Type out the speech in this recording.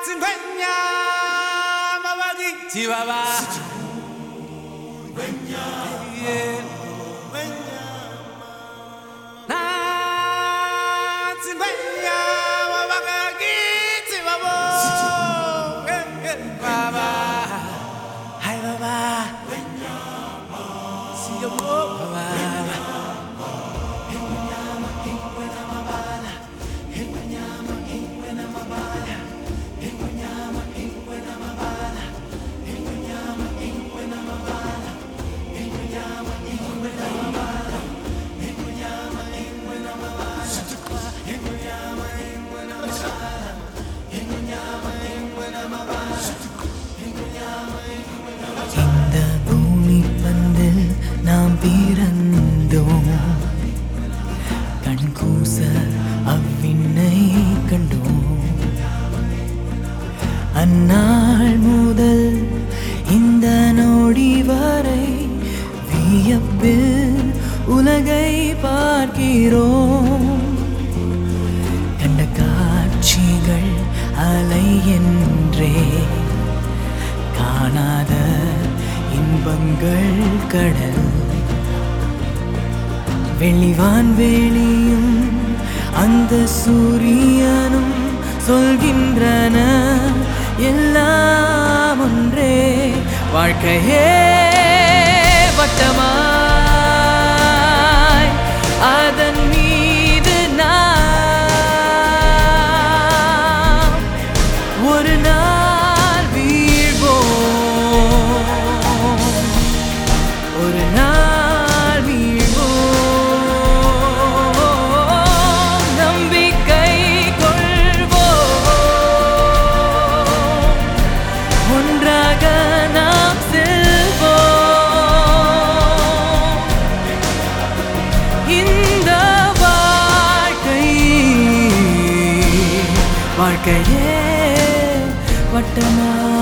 Chihuahua. Yeah. Na tsimbenya wabakaki Chihuahua. Eh, eh, Baba. Hi, Baba. See you, Baba. இந்த பூமி பந்தில் நாம் பிறந்தோம் கண் கூச அவ்விண்ணை கண்டோம் அந்நாள் முதல் இந்த நொடி வரை வியப்பில் உலகை பார்க்கிறோம் கண்ட காட்சிகள் அலை என்றே காணாத இன்பங்கள் கடல் வெளிவான் வெளியும் அந்த சூரியனும் சொல்கின்றன எல்லாம் ஒன்றே வாழ்க்கையே வட்டமாய் அதன் மீது நாம் ஒரு நாள் வீழ்வோம் ஒரு நாள் வீழ்வோம் நம்பிக்கை கொள்வோம் ஒன்றாக நாம் செல்வோம் இந்த வாழ்க்கை வாழ்க்கையே வட்டமா